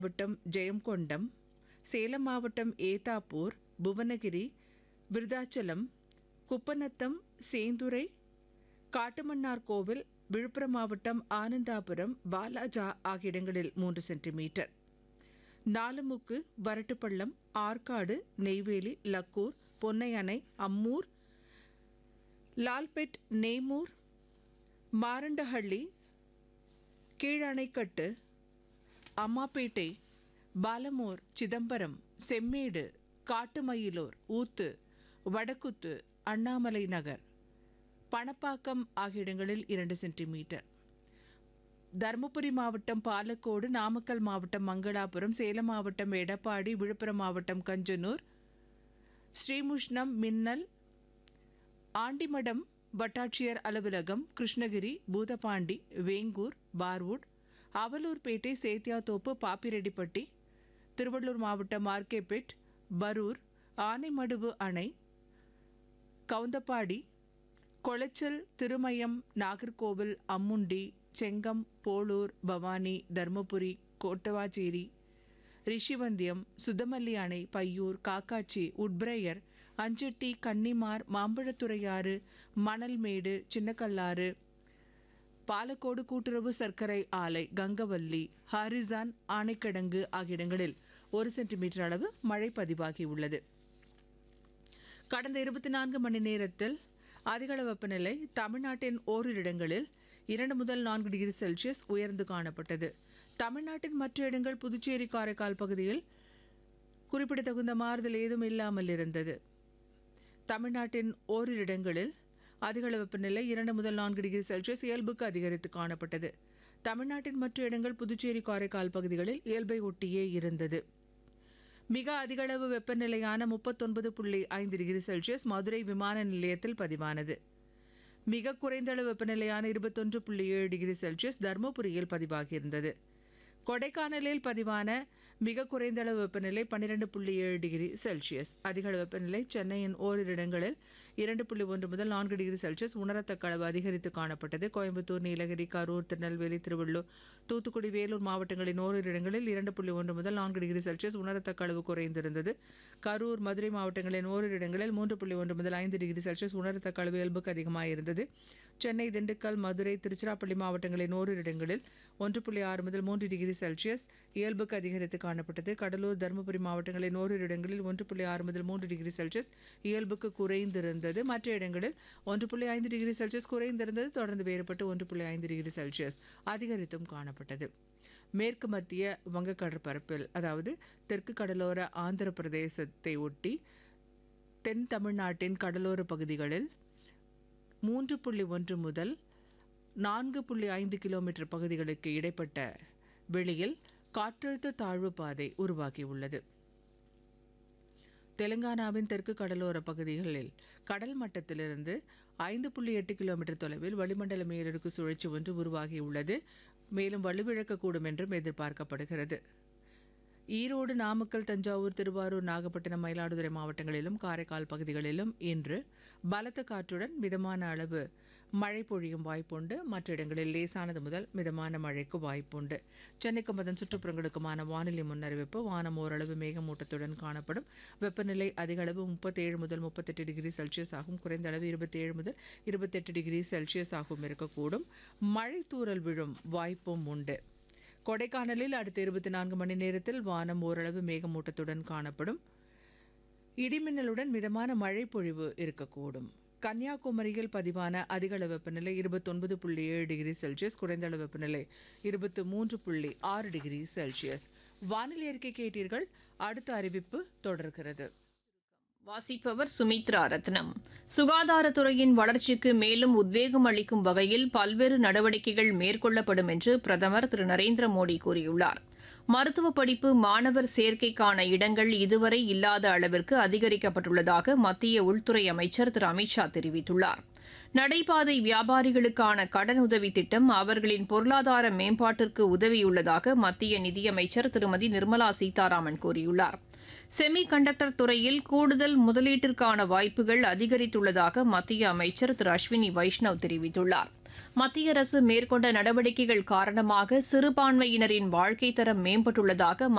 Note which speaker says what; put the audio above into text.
Speaker 1: மாவட்டம் ஜெயங்கொண்டம் சேலம் மாவட்டம் ஏதாப்பூர் புவனகிரி விருதாச்சலம் குப்பநத்தம் சேந்துரை காட்டுமன்னார் கோவில் விழுப்புரம் மாவட்டம் ஆனந்தாபுரம் பாலாஜா ஆகிய இடங்களில் மூன்று சென்டிமீட்டர் நாலுமுக்கு வரட்டுப்பள்ளம் ஆற்காடு நெய்வேலி லக்கூர் பொன்னையணை அம்மூர் லால்பெட் நேமூர் மாரண்டஹள்ளி கீழணைக்கட்டு அம்மாப்பேட்டை பாலமூர் சிதம்பரம் செம்மேடு காட்டுமயிலூர் ஊத்து வடக்குத்து அண்ணாமலை நகர் பணப்பாக்கம் ஆகிய இடங்களில் இரண்டு சென்டிமீட்டர் தருமபுரி மாவட்டம் பாலக்கோடு நாமக்கல் மாவட்டம் மங்களாபுரம் சேலம் மாவட்டம் எடப்பாடி விழுப்புரம் மாவட்டம் கஞ்சனூர் ஸ்ரீமுஷ்ணம் மின்னல் ஆண்டிமடம் வட்டாட்சியர் அலுவலகம் கிருஷ்ணகிரி பூதபாண்டி வேங்கூர் பார்வுட் அவலூர்பேட்டை சேத்தியாத்தோப்பு பாப்பிரெட்டிப்பட்டி திருவள்ளூர் மாவட்டம் ஆர்கேபேட் பரூர் ஆனைமடுவு அணை கவுந்தப்பாடி கொளச்சல் திருமயம் நாகர்கோவில் அம்முண்டி செங்கம் போளூர் பவானி தர்மபுரி கோட்டவாச்சேரி ரிஷிவந்தியம் சுதமல்லி அணை பையூர் காக்காச்சி உட்பிரையர் அஞ்சட்டி கன்னிமார் மாம்பழத்துறையாறு மணல்மேடு சின்னக்கல்லாறு பாலக்கோடு கூட்டுறவு சர்க்கரை ஆலை கங்கவல்லி ஹாரிசான் ஆனைக்கிடங்கு ஆகிய இடங்களில் ஒரு சென்டிமீட்டர் அளவு மழை பதிவாகியுள்ளது கடந்த இருபத்தி நான்கு மணி நேரத்தில் அதிகளவு வெப்பநிலை தமிழ்நாட்டின் ஓரிரு இடங்களில் இரண்டு முதல் நான்கு டிகிரி செல்சியஸ் உயர்ந்து காணப்பட்டது தமிழ்நாட்டின் மற்ற இடங்கள் புதுச்சேரி காரைக்கால் பகுதியில் குறிப்பிடத்தகுந்த மாறுதல் ஏதும் இல்லாமல் இருந்தது தமிழ்நாட்டின் ஓரிரு இடங்களில் அதிகளவு வெப்பநிலை இரண்டு முதல் நான்கு டிகிரி செல்சியஸ் இயல்புக்கு அதிகரித்து காணப்பட்டது தமிழ்நாட்டின் மற்ற இடங்கள் புதுச்சேரி காரைக்கால் பகுதிகளில் இயல்பை ஒட்டியே இருந்தது மிக அதிகளவு வெப்பநிலையான முப்பத்தொன்பது புள்ளி ஐந்து டிகிரி செல்சியஸ் மதுரை விமான நிலையத்தில் பதிவானது மிக குறைந்த அளவு வெப்பநிலையான இருபத்தொன்று புள்ளி ஏழு டிகிரி செல்சியஸ் தருமபுரியில் பதிவாகியிருந்தது கொடைக்கானலில் பதிவான மிக குறைந்த அளவு வெப்பநிலை பன்னிரெண்டு புள்ளி ஏழு டிகிரி செல்சியஸ் அதிக அளவு வெப்பநிலை சென்னையின் ஓரிரு இடங்களில் இரண்டு புள்ளி ஒன்று முதல் நான்கு டிகிரி செல்சியஸ் உணரத்தக்க அளவு அதிகரித்து காணப்பட்டது கோயம்புத்தூர் நீலகிரி கரூர் திருநெல்வேலி திருவள்ளூர் தூத்துக்குடி வேலூர் மாவட்டங்களின் ஓரிரு இடங்களில் இரண்டு புள்ளி ஒன்று முதல் நான்கு டிகிரி செல்சியஸ் உணரத்தக்க அளவு குறைந்திருந்தது கரூர் மதுரை மாவட்டங்களின் ஓரிரு இடங்களில் மூன்று புள்ளி ஒன்று முதல் ஐந்து டிகிரி செல்சியஸ் உணரத்தக்க அளவு இயல்புக்கு அதிகமாக இருந்தது சென்னை திண்டுக்கல் மதுரை திருச்சிராப்பள்ளி மாவட்டங்களின் ஓரிரு இடங்களில் ஒன்று புள்ளி ஆறு முதல் மூன்று டிகிரி செல்சியஸ் இயல்புக்கு அதிகரித்து காணப்பட்டது கடலூர் தருமபுரி மாவட்டங்களின் ஓரிரு இடங்களில் ஒன்று புள்ளி ஆறு முதல் மூன்று டிகிரி செல்சியஸ் இயல்புக்கு குறைந்திருந்தது மற்ற இடங்களில் ஒன்று புள்ளி ஐந்து டிகிரி செல்சியஸ் குறைந்திருந்தது தொடர்ந்து வேறுபட்டு ஒன்று புள்ளி ஐந்து டிகிரி செல்சியஸ் அதிகரித்தும் காணப்பட்டது மேற்கு மத்திய வங்கக்கடற்பரப்பில் அதாவது தெற்கு கடலோர ஆந்திர பிரதேசத்தை ஒட்டி தென் தமிழ்நாட்டின் கடலோர பகுதிகளில் மூன்று புள்ளி ஒன்று முதல் நான்கு புள்ளி ஐந்து கிலோமீட்டர் பகுதிகளுக்கு இடைப்பட்ட வெளியில் காற்றழுத்த தாழ்வு பாதை உருவாகியுள்ளது தெலுங்கானாவின் தெற்கு கடலோர பகுதிகளில் கடல் மட்டத்திலிருந்து ஐந்து புள்ளி எட்டு கிலோமீட்டர் தொலைவில் வளிமண்டல மேலடுக்கு சுழற்சி ஒன்று உருவாகியுள்ளது மேலும் வலுவிழக்கக்கூடும் என்றும் எதிர்பார்க்கப்படுகிறது ஈரோடு நாமக்கல் தஞ்சாவூர் திருவாரூர் நாகப்பட்டினம் மயிலாடுதுறை மாவட்டங்களிலும் காரைக்கால் பகுதிகளிலும் இன்று பலத்த காற்றுடன் மிதமான அளவு மழை பொழியும் வாய்ப்புண்டு மற்ற இடங்களில் லேசானது முதல் மிதமான மழைக்கு வாய்ப்புண்டு சென்னைக்கும் அதன் சுற்றுப்புறங்களுக்குமான வானிலை முன்னறிவிப்பு வானம் ஓரளவு மேகமூட்டத்துடன் காணப்படும் வெப்பநிலை அதிக அளவு முப்பத்தேழு முதல் முப்பத்தெட்டு டிகிரி செல்சியஸ் ஆகும் குறைந்த அளவு இருபத்தேழு முதல் இருபத்தெட்டு டிகிரி செல்சியஸ் ஆகும் இருக்கக்கூடும் மழை தூறல் விழும் வாய்ப்பும் உண்டு கொடைக்கானலில் அடுத்த இருபத்தி நான்கு மணி நேரத்தில் வானம் ஓரளவு மேகமூட்டத்துடன் காணப்படும் இடிமின்னலுடன் மிதமான மழை பொழிவு இருக்கக்கூடும் கன்னியாகுமரியில் பதிவான அதிகளவு வெப்பநிலை இருபத்தொன்பது புள்ளி ஏழு டிகிரி செல்சியஸ் குறைந்த அளவு வெப்பநிலை இருபத்து மூன்று புள்ளி ஆறு டிகிரி செல்சியஸ் வானிலை அறிக்கை கேட்டீர்கள் அடுத்த அறிவிப்பு தொடர்கிறது
Speaker 2: வாசிப்பவர் சுமித்ரா ரத்னம் சுகாதாரத்துறையின் வளர்ச்சிக்கு மேலும் உத்வேகம் அளிக்கும் வகையில் பல்வேறு நடவடிக்கைகள் மேற்கொள்ளப்படும் என்று பிரதமர் திரு நரேந்திர மோடி கூறியுள்ளார் மருத்துவ படிப்பு மாணவர் சேர்க்கைக்கான இடங்கள் இதுவரை இல்லாத அளவிற்கு அதிகரிக்கப்பட்டுள்ளதாக மத்திய உள்துறை அமைச்சர் திரு அமித்ஷா தெரிவித்துள்ளார் நடைபாதை வியாபாரிகளுக்கான கடனுதவி திட்டம் அவர்களின் பொருளாதார மேம்பாட்டிற்கு உதவியுள்ளதாக மத்திய நிதியமைச்சர் திருமதி நிர்மலா சீதாராமன் கூறியுள்ளார் செமி கண்டக்டர் துறையில் கூடுதல் முதலீட்டிற்கான வாய்ப்புகள் அதிகரித்துள்ளதாக மத்திய அமைச்சர் திரு அஸ்வினி வைஷ்ணவ் தெரிவித்துள்ளார் மத்திய அரசு மேற்கொண்ட நடவடிக்கைகள் காரணமாக சிறுபான்மையினரின் வாழ்க்கைத் தரம் மேம்பட்டுள்ளதாக